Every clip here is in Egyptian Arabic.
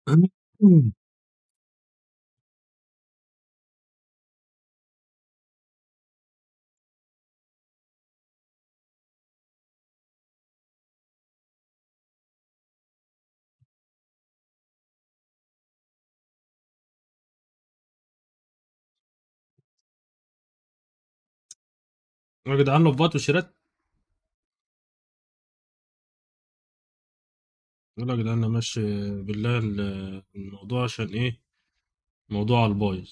يا جدعان لفات وشيرات يلا يا جدعان ماشي بالله ال- الموضوع عشان ايه موضوع على البايظ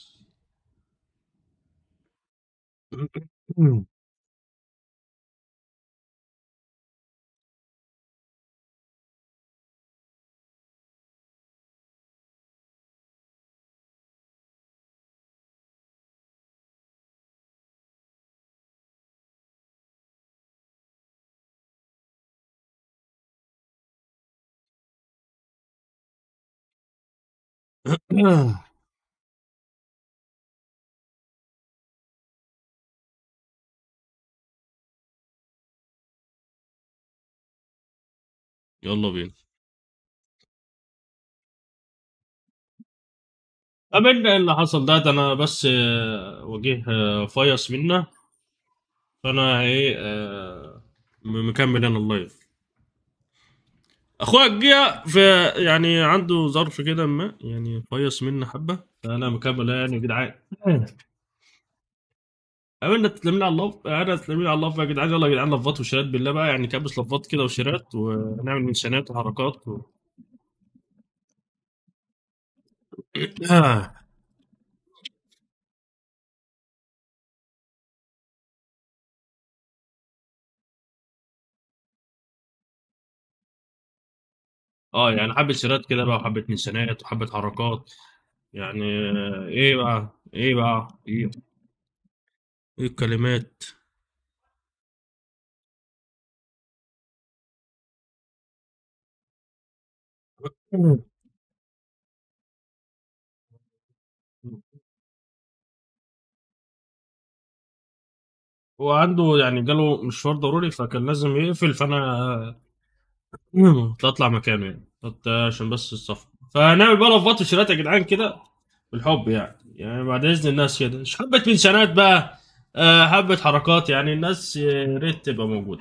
يلا بينا قابلنا إيه اللي حصل ده, ده انا بس آه، وجيه آه، فيص منا فانا ايه آه، م- مكمل انا اللايف اخويا جه في يعني عنده ظرف كده ما يعني فيص منا حبه فانا مكمل يعني يا جدعان قابلنا تسلمين على اللف انا تسلمين على اللف يا جدعان يلا يا جدعان لفات وشيرات بالله بقى يعني كبس لفات كده وشيرات ونعمل منشنات وحركات و... آه. اه يعني حبة شيرات كده بقى وحبة منشنات وحبة حركات يعني آه، ايه بقى ايه بقى ايه ايه الكلمات هو عنده يعني جاله مشوار ضروري فكان لازم يقفل فانا اطلع مكانه يعني قلت عشان بس الصف فنعمل بقى لفات وشيرات يا جدعان كده بالحب يعني يعني بعد اذن الناس كده مش حبة منشنات بقى آه، حبة حركات يعني الناس يا ريت تبقى موجودة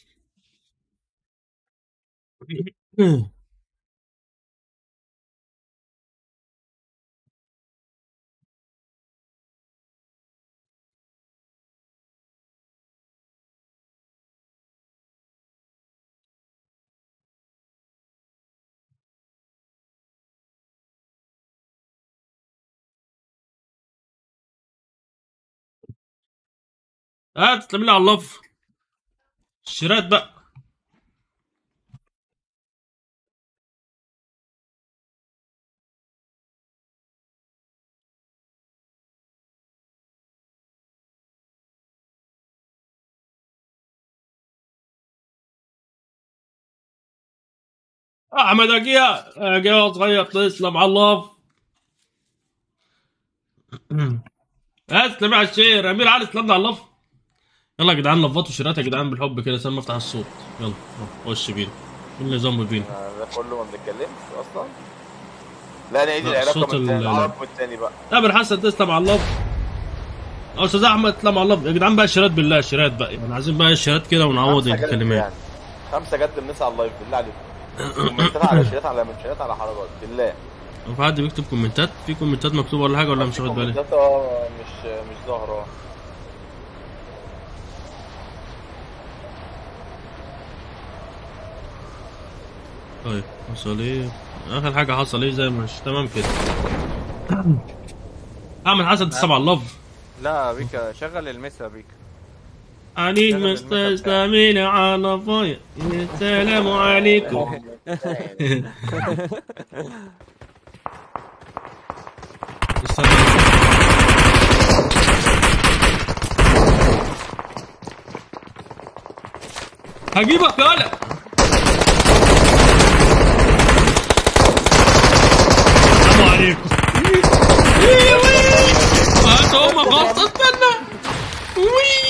اه تسلم لي على اللف الشيرات بقى احمد اجيها اجيها صغير تسلم على اللف اسلم على الشير امير علي تسلم على اللف يلا يا جدعان لفات وشيرات يا جدعان بالحب كده سلم افتح الصوت يلا يلا، خش بينا ايه النظام بينا آه، ده كله ما بنتكلمش اصلا لا نعيد لا، العلاقه صوت من ال- التاني لا. العرب والتاني بقى تامر حسن تسلم على اللف او استاذ احمد تسلم على اللف يا جدعان بقى الشيرات بالله الشيرات بقى يعني عايزين بقى الشيرات كده ونعوض خمسة جد الكلمات يعني خمسه جد الناس على اللايف بالله عليكم كومنتات على شيرات على منشنات على حركات بالله هو في حد بيكتب كومنتات في كومنتات مكتوبه ولا حاجه ولا مش واخد بالي كومنتات اه مش مش ظاهره طيب حصل ايه اخر حاجه حصل ايه زي مش تمام كده احمد حسن تسلم على اللف لا بيكا شغل المسا بيكا علي شغل المسا مستسلمين على فايا السلام عليكم هجيبك يالا السلام عليكم هات امك غلطة استنى وي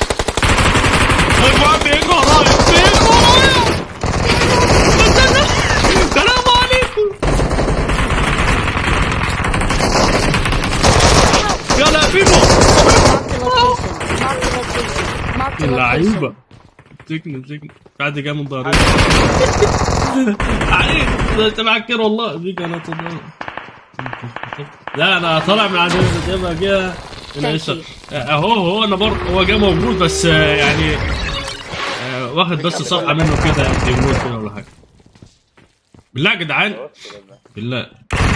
اجمع بيجوا ورايا بيجوا ورايا استنى السلام عليكم Marked a اللعيبه location. مسكني مسكني بعد جاي من ظهري عليك انت معاك كده والله بيك انا طبعا لا انا طالع من عدم زي ما جه Thank اهو هو انا برضه هو جه موجود بس آه، يعني آه، واخد بس صفحه منه كده يمكن يموت كده ولا حاجه بالله يا جدعان بالله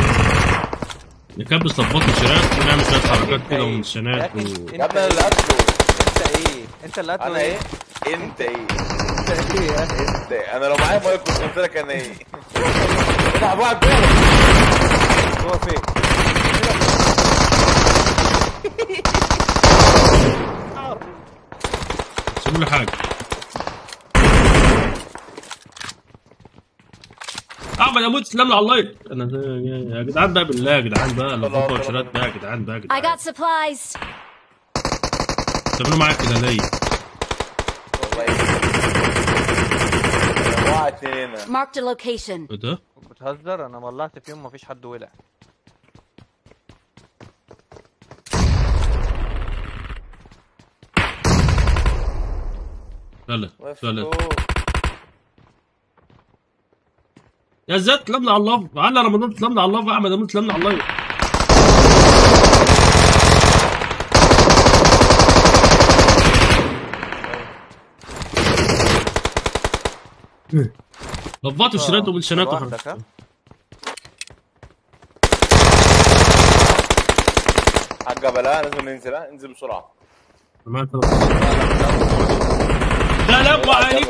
نكبس لفات مشاريع ونعمل شويه حركات كده ومنشنات و... يا ابني انا اللي قتله انت ايه انت اللي قتله انا ايه انت ايه انت ايه يا أخي؟ انت إيه؟ انا لو معايا مايك كنت قلت لك انا ايه العب واحد جوه هو فين سيبوا لي حاجه احمد اموت تسلم لي على اللايك انا يا جدعان بقى بالله يا جدعان بقى لفات مشاريع بقى يا جدعان بقى يا I جدعان got supplies. تعملوا معايا كده ليه؟ والله ايه واحد اتنين هنا Marked a location. ايه ده؟ بتهزر انا ولعت فيهم مفيش حد ولع فلت واقف فلت فوق. يا زياد تسلم على الله على رمضان تسلم على الله احمد اموت تسلم على الله لفات وشريت ومنشنات لوحدك، وحركات ها؟ حاجة بلا لازم ننزل ها انزل بسرعة معاك لا لا ابو علي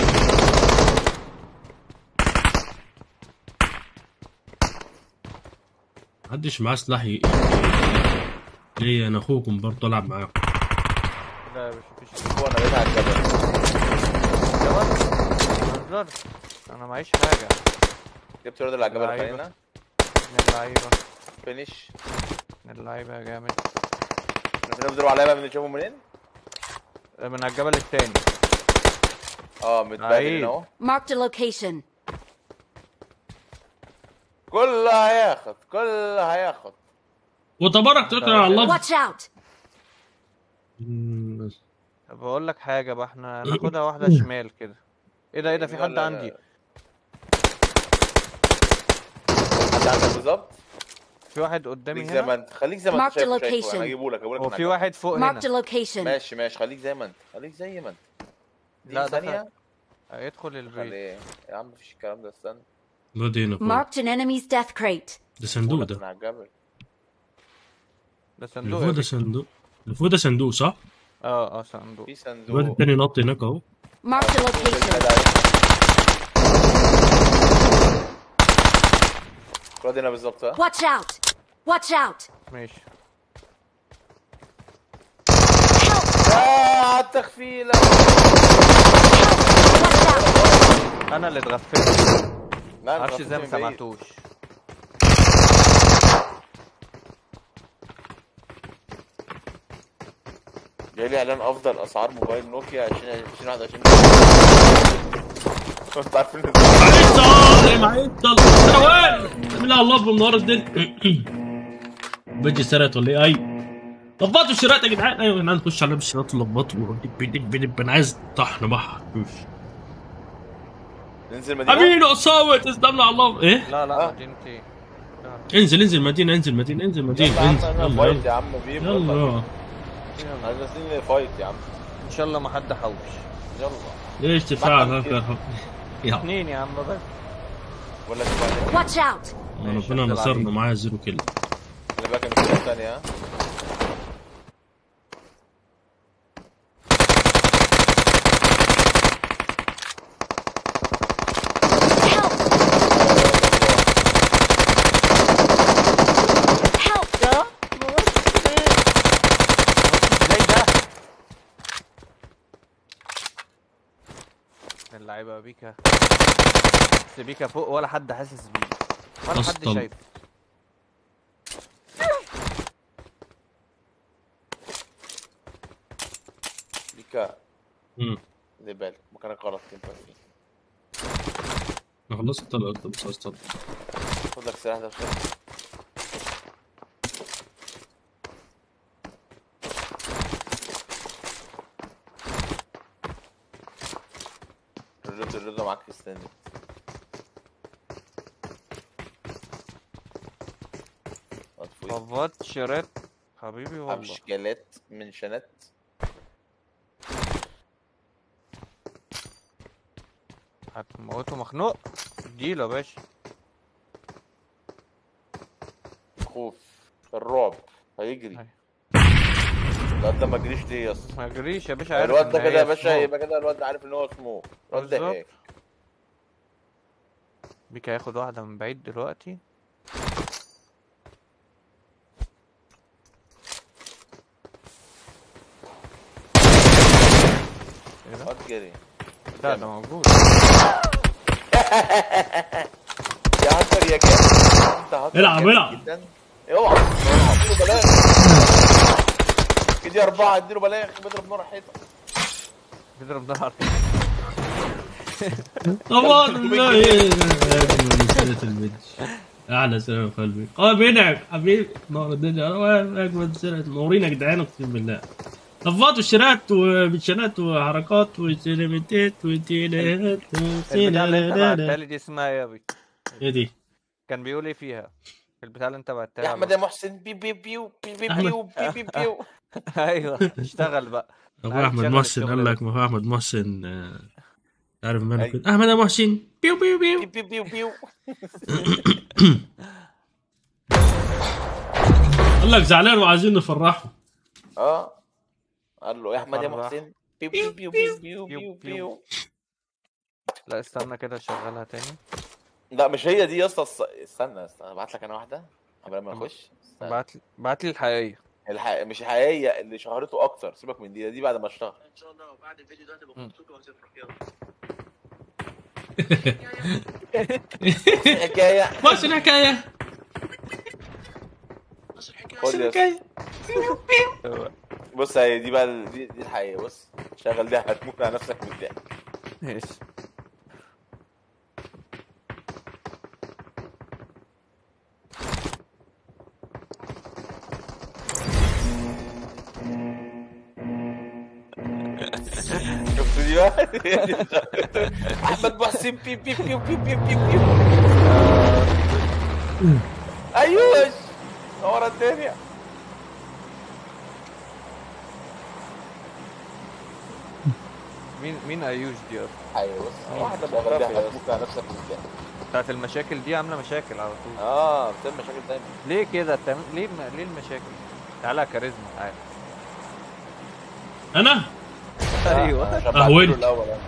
محدش معاه سلاح ي- ليه انا اخوكم برضه العب معاكم لا يا باشا مفيش هو انا بقيت على الجبل جواد بتهزر انا معيش حاجه جبت الواد اللي على الجبل لعيبة. خلينا من اللعيبه فينيش من اللعيبه يا جامد احنا بنضرب عليا بقى بنشوفه منين؟ من على الجبل التاني اه متبادل عيب. هنا اهو Marked a location. كله هياخد كله هياخد وتبارك توكل على الله Watch out. مم، بس. طب بقول لك حاجه بقى احنا ناخدها واحده شمال كده ايه ده ايه ده في حد ولا- عندي حد عندك بالظبط في واحد قدامي خليك زي ما هنا انت خليك زي ما انت Mark the شايف شايفه location. انا هجيبه لك هجيبه لك هو من في على واحد فوق Marked a هنا location. ماشي ماشي خليك زي ما انت خليك زي ما انت دي لا، دخل. ثانية يدخل البيت خليه يا عم مفيش الكلام ده استنى الواد هنا فوق. Marked an enemy's death crate. ده صندوق من ده على الجبل ده اللي صندوق فوق يا ده بيه. صندوق اللي فوق ده صندوق صح؟ اه اه صندوق في الواد صندوق التاني نط هناك اهو Marked a location. الواد هنا بالظبط ها Watch out. Watch out. ماشي اه التخفيله Watch out. انا اللي اتغفلت لا معرفش ازاي ما من بعيد. سمعتوش جاي لي اعلان افضل اسعار موبايل نوكيا 2021 انتوا عارفين ازاي معيطل معيطل ثواني من الله بالنهار الدنيا بيجي سرقت ولا ايه اي لبطوا الشرايط يا جدعان ايوه احنا نخش على بالشرايط ولبطوا دب دب دب انا عايز طحن بحر ننزل مدينه امين اصابه تسلم على الله ايه لا آه. لا مدينتي انزل انزل مدينه انزل مدينه انزل مدينه يلا يا عم انزل انا يلا فايت يلا يا عم بيب يلا يلا عايز نازلين فايت يا عم ان شاء الله ما حد حوش يلا ليش تفاعل بطل كده. هكذا يلا اتنين يا عم بس ولا كمان Watch out. ماشي، ربنا أفضل نصرنا عليك. معايا زيرو كيل اللي بقى كان في الثانيه ها Help. Help. ازاي ده اللعيبه بيكا بس بيكا فوق ولا حد حاسس بيه ولا حد أسطل. شايف بيكا امم خلي بالك مكانك غلط انت فيه انا خلصت الطلقه بس عايز طلقه خد لك سلاح ده بسرعة. معاك استنى اطفي لفات شريط حبيبي والله اشكالات من شنات هتموته مخنوق اديله يا باشا خوف الرعب هيجري أيوة. لا انت ما جريش ليه يا اسطى ما يجريش يا باشا عارف الواد ده إن كده هي يا باشا smoke. يبقى كده الواد ده عارف ان هو سموك الواد ده بالظبط. هيك بيك هياخد واحدة من بعيد دلوقتي ايه ده؟ الواد جري لا ده موجود يا هاكر يا كام انت هاكر العب، جامد العب. جدا. اوعى اوعى اديله بلاغ كده اربعه اديله بلاغ بيضرب نار الحيطه بيضرب نار طبعا لا إيه. أجمل سنة البنش اعلى سنه في قلبي اه بينعم حبيبي نور الدنيا أنا اجمل سنه نورين يا جدعان اقسم بالله لفات وشرات وبتشنات وحركات وسينمتات وتيلات البتاع اللي انت بعتها لي دي اسمها ايه يا ابي؟ ايه دي؟ كان بيقول ايه فيها؟ البتاع اللي انت بعتها يا لي. احمد يا محسن بي بي بيو بي بي بيو بي بي بيو ايوه اشتغل بقى ابو عايز احمد تشغل محسن الشغل قال ده. لك ما هو احمد محسن آه، عارف ماله أي. كده احمد يا محسن بيو بيو بي بيو بي بيو بيو قال لك زعلان وعايزين نفرحه اه قال له يا احمد يا فرح. محسن بيو بيو بيو بيو بيو بيو بيو لا استنى كده اشغلها تاني لا مش هي دي يا اسطى الص- استنى استنى ابعت لك انا واحده قبل ما نخش استنى. بعت لي بعت لي الحقيقية الح... مش الحقيقيه اللي شهرته اكتر سيبك من دي دي بعد ما اشتغل ان شاء الله وبعد الفيديو ده تبقى مم. مبسوط وهتفرح يلا حكايه بس الحكايه بس الحكايه خد يا اسطى. بص هي دي بقى ال- دي, دي الحقيقه بص شغل دي هتموت على نفسك من الضحك ماشي شفت دي بقى احمد محسن بي بي بي بي بي بي بي ايوه نور الدنيا مين مين ايوش دي اصلا ايوه بص واحده شغل دي هتموت على نفسك من الضحك بتاعت المشاكل دي عامله مشاكل على طول اه بتعمل مشاكل دايما ليه كده بتعمل ليه ليه المشاكل تعالى يا كاريزما تعالى انا ايوه عشان أهو بعتله أنت. الاول أنا.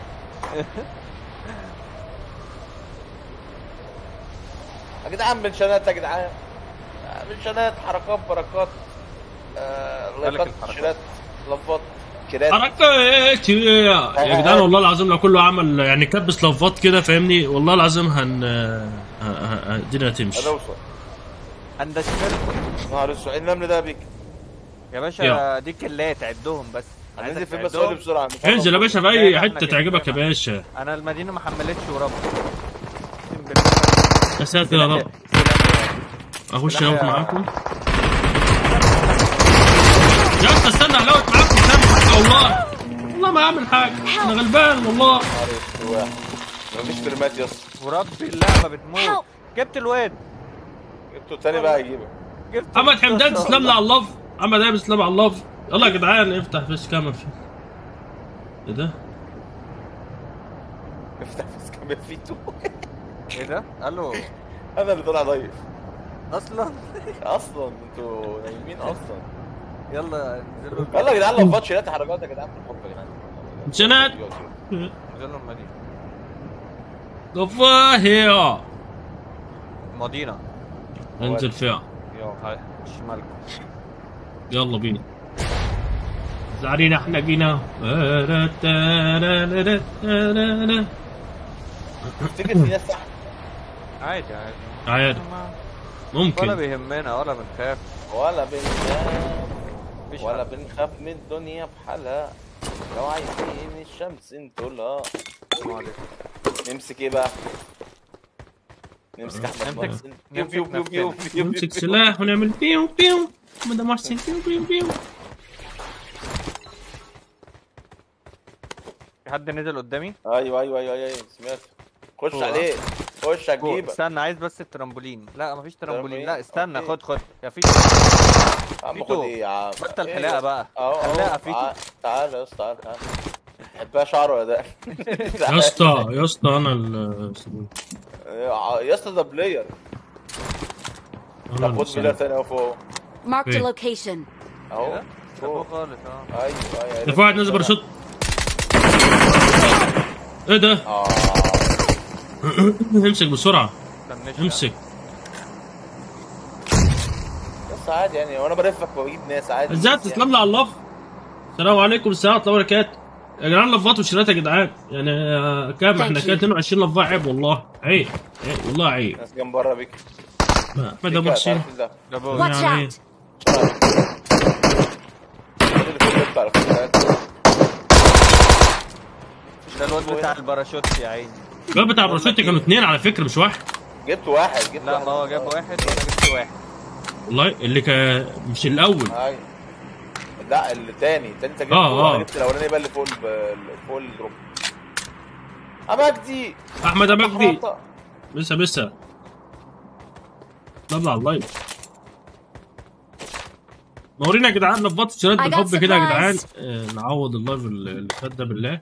يا جدعان بنشانات يا جدعان آه، بنشانات حركات بركات آه، مالك لايكات الحركات؟ شيرات لفات كيرات حركات يا جدعان والله العظيم لو كله عمل يعني كبس لفات كده فاهمني والله العظيم هن ه- ه- الدنيا هتمشي هنوصل اندشمل نهار اسود النمل ده بيك يا باشا يلا. دي كلات عدهم بس هننزل عايزك فين بس تعدهم. قول لي بسرعه مش انزل يا باشا في لا، اي لا، احنا حته كده تعجبك يا كده. باشا انا المدينه ما حملتش ورب اقسم بالله. يا ساتر يا رب اخش سلام اهوت يا- معاكم يا اسطى استنى احلوت معاكم تعمل حاجه والله والله ما اعمل حاجه انا غلبان والله نهار اسود واحد مفيش فريمات يا اسطى وربي اللعبه بتموت Help. جبت الواد جبته التاني بقى هيجيبك جبت محمد حمدان تسلم لي على اللف محمد ايمن تسلم على اللف يلا يا جدعان افتح بس كاميرا في ايه ده؟ افتح بس كاميرا فيتو ايه ده؟ الو انا اللي طالع ضيف اصلا اصلا انتوا نايمين اصلا يلا انزلوا يلا يا جدعان لفات شيلات حركات يا جدعان بالحب يا جدعان شنات انزلوا المدينه ضفاهية مدينه انزل فيها يلا هاي شمالكم يلا بينا زعلين احنا جينا تفتكر في ناس تحت عادي عادي عادي ما- ولا ممكن بيهمنا ولا بنخاف ولا بنخاف مفيش ولا حد. بنخاف من الدنيا بحالها لو عايزين الشمس انتوا لا السلام عليكم. نمسك ايه بقى؟ نمسك احمد نمسك- محسن بيو نمسك بيو بيو بيو نفسنا. بيو نمسك بيو. سلاح ونعمل بيو بيو محمد محسن بيو بيو بيو في حد نزل قدامي ايوه ايوه ايوه ايوه سمعت خش هو. عليه خش فوق. هتجيبك استنى عايز بس الترامبولين لا مفيش ترامبولين ترامبولين؟ لا استنى أوكي. خد خد يا في يا عم فيتو. خد ايه يا عم بطل إيه حلاقه يا بقى اهو حلاقه اهو فيتو تعال- تعال يا اسطى تعال تعال تحبها شعر ولا ده يا اسطى يا اسطى انا ال يا اسطى ده بلاير انا طب خد بلاير ال- تاني اهو فوق Marked a Hey. location. اهو ده فوق فوق خالص اه ايوه ايوه ده في واحد نازل باراشوت ايه ده؟ اه امسك بسرعه استناش امسك بس عادي يعني وانا برفك وبجيب ناس عادي ازاي يعني. تسلم لي على اللف السلام عليكم السلام ورحمه الله وبركاته يا جدعان لفات وشيرات يا جدعان يعني آه، كام احنا Thank كده you. 22 لفاه عيب والله عيب عيب والله عيب ناس جنب بره بيك احمد ابو حسين ده ده بوز What? Watch يعني out! اللي فوق بتاع الخيارات. ده الواد بتاع الباراشوت يا عيني الواد بتاع الباراشوت كانوا اثنين على فكره مش واحد جبت واحد جبت لا واحد ما هو جاب واحد وانا جبت واحد والله اللي كان مش الاول ايوه لا التاني التاني انت جبته آه، آه. وانا جبت الاولاني بقى اللي فوق الب- اللي فوق الدروب امجدي احمد امجدي حرطة. بسا بسا طلع على اللايف نورينا يا جدعان لفات الشيرات I got بالحب كده يا جدعان supplies. آه، نعوض اللايف اللي فات ده بالله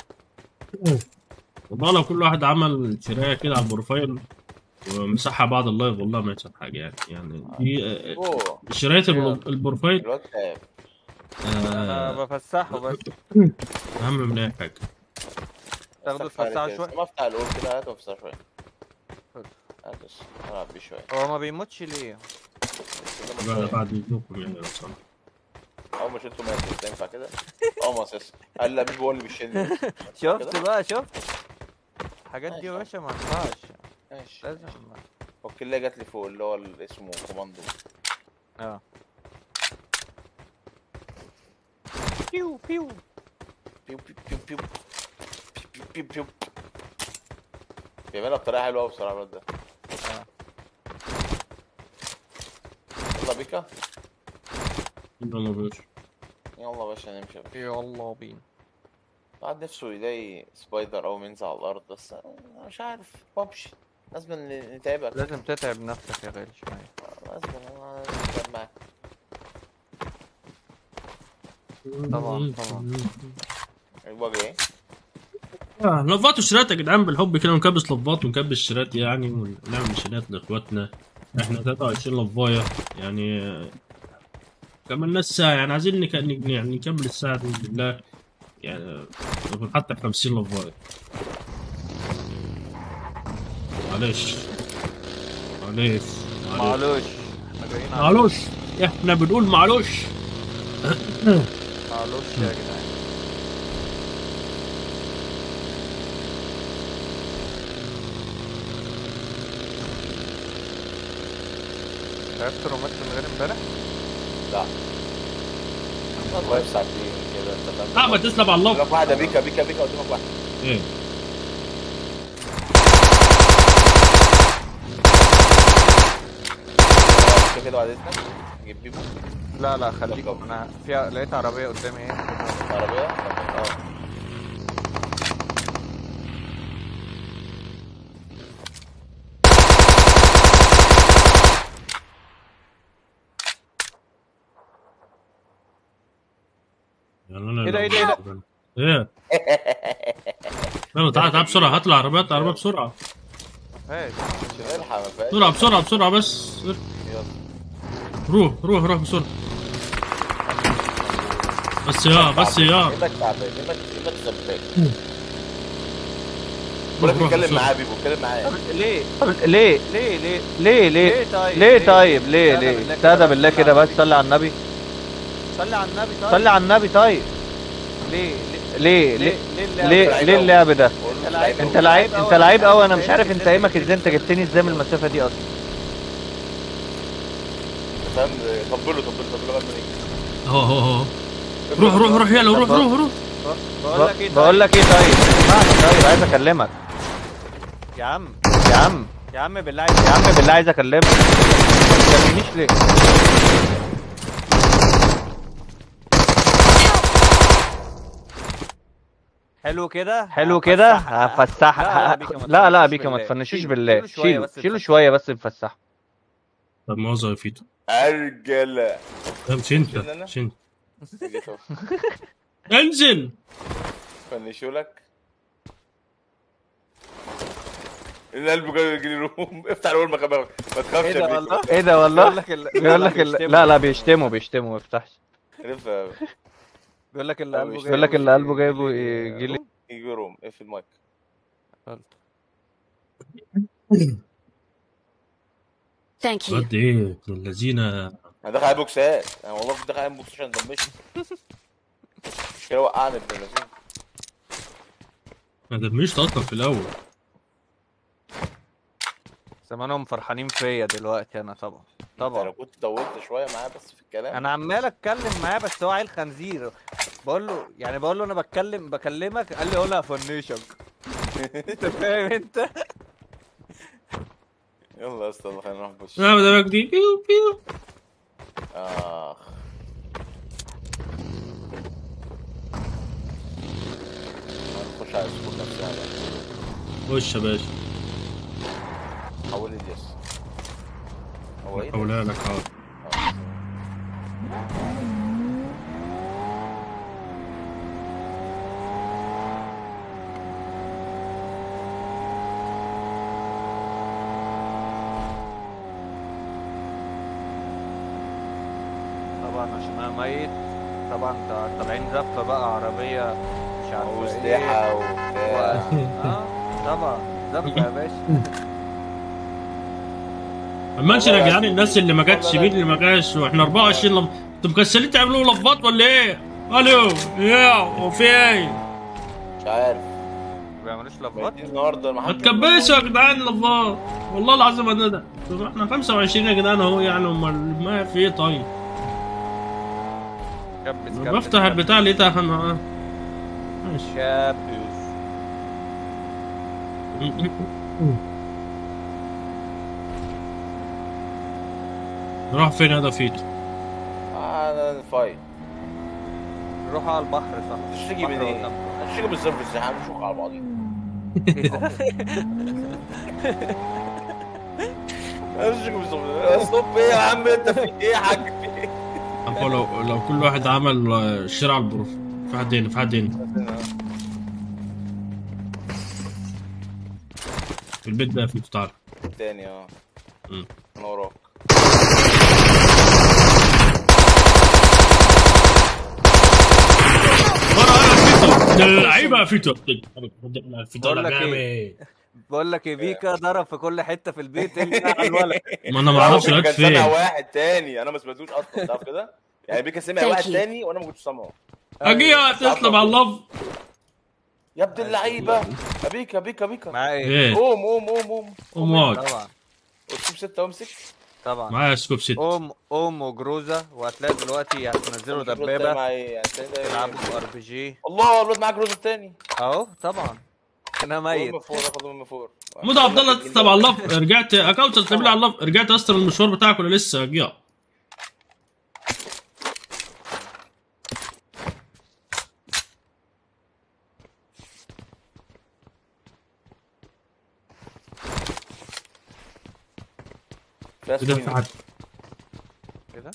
والله لو كل واحد عمل شرايه كده على البروفايل ومسحها بعد اللايف والله ما يحصل حاجه يعني يعني دي آه، فوق شرايه الب- البروفايل الواد تعب انا آه، بفسحه بس اهم من اي حاجه تاخده استغفر تفسحه كده. شويه ما افتح الاول كده هات وافسح شويه خد. هات بس العب بيه شويه هو ما بيموتش ليه كده بقى شوية. بعد اذنكم يعني لو سمحت اول ما شلته مات بس ينفع كده اه ما اساسا قال لا بيبي هو اللي بيشيلني شفت كده؟ بقى شفت الحاجات دي يا باشا ما ينفعش ماشي لازم هو الكلية جات لي فوق اللي هو اللي اسمه كوماندو اه بيو بيو بيو بيو بيو بيو بيو بيو بيو بيعملها بطريقة حلوة أوي بصراحة الواد ده آه. يلا بيكا يلا بيش يلا يا باشا نمشي يلا بينا بعد نفسه يلاقي سبايدر أو منزل على الأرض بس أنا مش عارف بمشي لازم نتعبك لازم تتعب نفسك يا غالي شويه لازم أنا نتعب معاك طبعا، طبعا. الوجه ايه؟ آه، لفات وشيرات يا جدعان بالحب كده ونكبس لفات ونكبس شيرات يعني ونعمل شيرات لاخواتنا احنا 23 لفايه يعني آه، كملنا الساعه يعني عايزين نك... يعني نكمل الساعه دي بالله يعني آه، حتى 50 لفايه معلش معلش معلش معلوش احنا جايين على- معلش احنا بنقول معلش معلوش يا جدعان لعبت رومات من غير امبارح لا والله في ساعتين كده انت فاهم احمد تسلم على الله قدامك واحدة بيكا بيكا بيكا قدامك واحدة ايه بيكا كده بعد اذنك جيب بيبو لا لا خليك طب. انا في لقيت عربيه قدامي ايه عربية طب اه يعني انا إيه ده، إيه ده، إيه ده ايه يلا تعال تعال بسرعه هات العربيات العربيه بسرعه مفيهاش الحق ما فيهاش بسرعه بسرعه بسرعه بس يلا روح روح روح بسرعه بس يا بس يا ايدك تعبان ايدك ايدك سباك روح بقولك روح اتكلم بسرعة. معاه بيبو اتكلم معاه ليه ليه ليه ليه ليه ليه طيب ليه طيب ليه ليه استهدى بالله كده بس صلي على النبي صلي على النبي طيب صلي على النبي طيب ليه ليه ليه ليه ليه ليه ليه اللعب ده قول له انت لعيب انت لعيب انت لعيب قوي انا مش عارف انت ايمك ازاي انت جبتني ازاي من المسافه دي اصلا فاهم طبله طبله طبله لغايه ما يجي اهو اهو اهو روح روح روح يلا روح روح روح بقول لك ايه بقول لك ايه طيب اسمعني طيب عايز اكلمك يا عم يا عم يا عم بالله يا عم بالله عايز اكلمك ما تكلمنيش ليه حلو كده حلو كده هفسحها. هفسح لا، لا، بيكا، ما لا لا تفنشوش بيكا ما بالله. تفنشوش شيله- بالله شيله شوية شيله بس شيله نفسحه. شويه بس نفسحه طب موظف يا فيتو ارجل لا مش انت شيلني أنا؟ مش انت جيت أهو. انزل فنشوا لك القلب جاي يجري روم افتح الاول ما ما تخافش ايه ده يا بيكو. والله ايه ده والله بيقول لك ال- بيقول لك ال- بيشتموا. لا لا بيشتموا بيشتموا ما يفتحش لف بيقول لك اللي قلبه بيقول لك اللي قلبه جايبه يجي لي يجي روم اقفل المايك Thank you. قد ايه ابن الذين انا داخل على بوكسات انا والله كنت داخل على بوكس عشان دمشت مش كده وقعني ابن اللذين ما دمشت اصلا في الاول زمانهم فرحانين فيا دلوقتي انا طبعا انت لو طبعا كنت طولت شويه معاه بس في الكلام انا عمال اتكلم معاه بس هو عيل خنزير بقول له يعني بقول له انا بتكلم بكلمك قال لي انا هفنشك انت فاهم انت يلا يا اسطى يلا خلينا نروح بوش لا ده دي بيو بيو اخ نخش على السكول نفسها بقى. خش يا باشا حول لي ديس هو ايه ده؟ حولها لك حاضر طبعا عشان انا ميت طبعا طا- طالعين زفه بقى عربيه مش عارف ايه وسلاحه و... وبتاع اه طبعا زفه يا باشا اما انشر يا جدعان الناس اللي ما جاتش مين اللي ما جاش واحنا 24 لف... انتوا مكسلين تعملوا لفات ولا ايه؟ الو يا وفي ايه؟ مش عارف ما بيعملوش لفات ميتين النهارده ما محدش تكبسوا يا جدعان لفات والله العظيم انا ده احنا 25 يا جدعان اهو يعني امال ما في ايه طيب؟ كبس أنا كبس بفتح كبس. البتاع لقيتها انا ماشي كبس نروح فين هذا فيت؟ آه انا فايت روحوا على البحر صح تشتكي من بحر ايه؟ قدامكم. هتشتكي من الصرف الزحام نشوف على بعضين هتشتكي من الصرف ستوب ايه يا عم انت في ايه يا حاج في ايه؟ أبو لو لو كل واحد عمل آه، شير على البروف في حد هنا في حد هنا في البيت ده في تعال تاني اه مم. انا وراك ورا انا فيتو ده اللعيبه فيتو فيتو بقول لك لجامي بقول لك ايه بيكا ضرب في كل حته في البيت الا على الولد ما انا ما اعرفش كان لقيت سامع فين واحد تاني انا ما سمعتوش اصلا تعرف كده؟ يعني بيكا سمع Thank واحد you. تاني وانا ما كنتش سامعه اجيها تسلم على اللف يا ابن اللعيبه يا بيكا بيكا بيكا معاه ايه ايه قوم قوم قوم قوم قوم واقعد طبعا اسلوب ستة وامسك طبعا معايا سكوب ست قوم قوم وجروزه وهتلاقي دلوقتي هتنزلوا الواد دبابه مع ايه؟ يعني التاني ده إيه؟ تلعبوا ار بي جي الله الواد معاك جروز التاني اهو طبعا انا ميت من فوق خد من فوق مدى عبد الله تسلم على اللف رجعت اكونت تسلم لي على اللف رجعت اصلا المشوار بتاعك ولا لسه اجيها فيها كده في سكوين. حد كده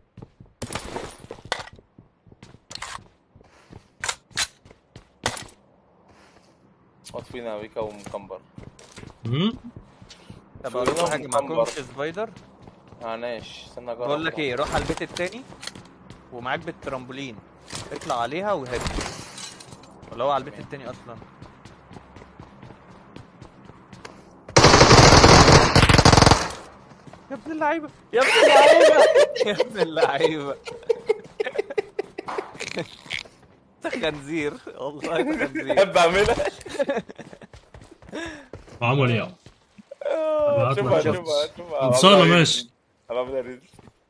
حط فينا بيكا ومكمبر مم؟ طب اقول لكم حاجه مكمبر. معكمش سبايدر معناش استنى اجرب بقول لك ايه روح على البيت التاني ومعاك بالترامبولين اطلع عليها وهد ولا هو على البيت التاني اصلا يا ابن اللعيبه يا ابن اللعيبه يا ابن اللعيبه انت خنزير والله انت خنزير بحب اعملها عمل ايه آه، هات شوفها لك شوفها شوت. شوفها خلصانه ماشي انا بعملها ريل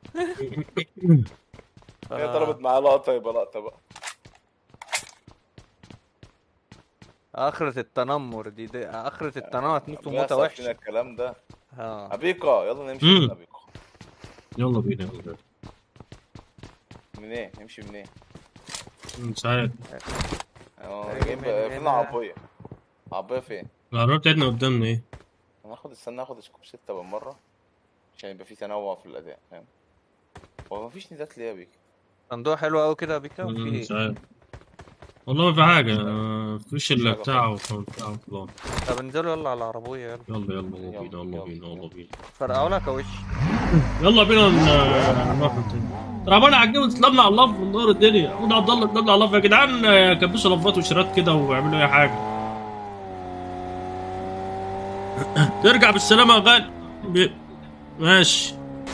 هي طلبت معاه لقطه يبقى لقطه بقى اخرة التنمر دي, دي اخرة التنمر هتموت موتة بيحصل فينا وحشة الكلام ده اه ابيكا يلا نمشي مم. من ابيكا يلا بينا يلا بينا. من ايه نمشي من ايه من ساعات اه هيجي جايب من فين هنا. العربية العربية فين؟ العربيه بتاعتنا قدامنا ايه هناخد استنى اخد سكوب ستة بالمرة عشان يبقى في تنوع في الأداء فاهم هو مفيش ندات ليه يا بيك؟ صندوق حلو قوي كده يا بيكا مم، وفي مش عارف والله ما في حاجه آه، مفيش الا حاجة بتاعه بتاعه خلاص طب انزلوا يلا على العربيه يلا يلا يلا يلا يلا، بينا يلا يلا. بينا يلا بينا فرقعوا لك يا وش يلا بينا ن- نروح تاني ترى انا عجبني تطلبنا على اللف من دار الدنيا محمود عبد الله تطلبنا على اللف يا جدعان آه، كبسوا لفات وشيرات كده واعملوا اي حاجه ترجع بالسلامه يا غالي ب- ماشي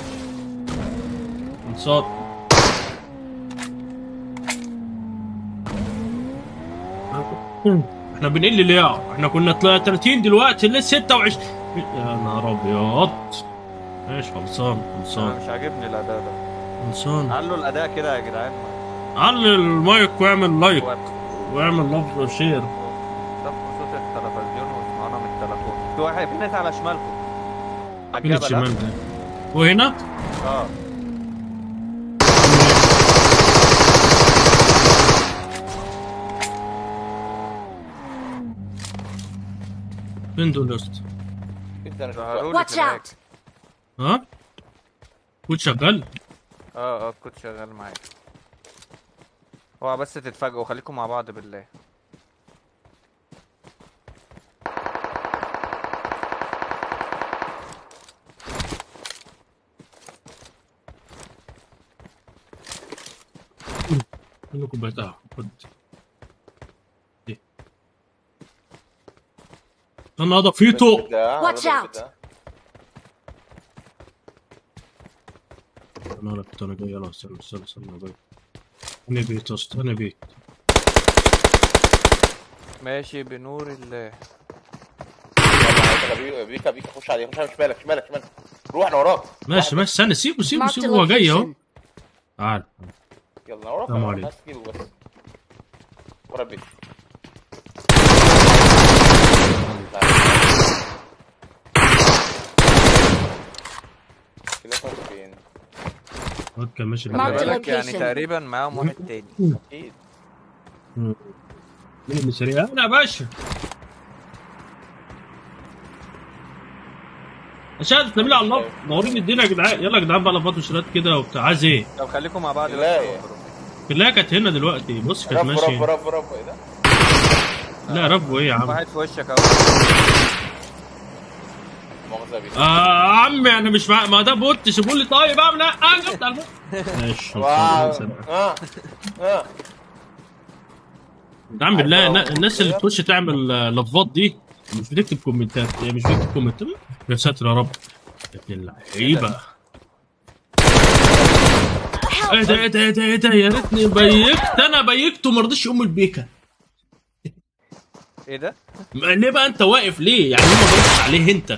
انصات احنا بنقل ليه يا احنا كنا طلع 30 دلوقتي لسه 26 يا نهار ابيض ماشي خلصان انا خلصان مش عاجبني الاداء ده خلصان علوا الاداء كده يا جدعان علي المايك واعمل لايك وقت. واعمل لف شير طفوا صوت التلفزيون واسمعونا من التليفون في واحد في ناس على شمالكم على فين الجبل الشمال ها؟ ده وهنا اه فين دول يا اسطى جدا ظهروا لي Watch في الهاك. out! ها كنت شغال اه اه كنت شغال معاك اوعى بس تتفاجئوا خليكم مع بعض بالله فين كوبايه قهوه خد دي انا هذا فيتو Watch out. انا لك انا جاي يلا استنى استنى استنى أنا جاي انا بيت يا اسطى انا بيت ماشي بنور الله بيكا بيكا خش عليه خش عليه شمالك شمالك شمالك روح انا وراك ماشي ماشي استنى سيبه سيبه Marked a سيبه هو جاي اهو location. تعال يلا انا وراك السلام أنا عليكم. بس تجيبه بس ورا البيت كده كنت فين؟ الواد كان ماشي خلي Marked بالراحة. بالك يعني location. تقريبا معاهم واحد تاني اكيد مين اللي سريع انا يا باشا عشان تسلمي على الله نورين الدنيا يا جدعان يلا يا جدعان بقى لفات وشرات كده وبتاع عايز ايه طب خليكم مع بعض بس لا. يا برو. كلها كانت هنا دلوقتي بص كانت رب ماشيه رب رب رب ايه ده؟ لا رب ايه يا عم واحد في وشك اهو مؤاخذة بيك آه عمي انا مش مع... ما ده بوت سيبوا لي طيب اعمل ايه اه جبت على البوت. ماشي واو خلصان. اه اه يا عم بالله النا- الناس اللي تخش تعمل آه، لفظات دي مش بتكتب كومنتات هي مش بتكتب كومنتات يا ساتر يا رب يا ابن اللعيبه ايه ده ايه ده ايه ده ايه ده يا ريتني بيكت انا بيكت وما رضيش ام البيكه ايه ده؟ ليه بقى انت واقف ليه يعني ليه ما ضغطتش عليه انت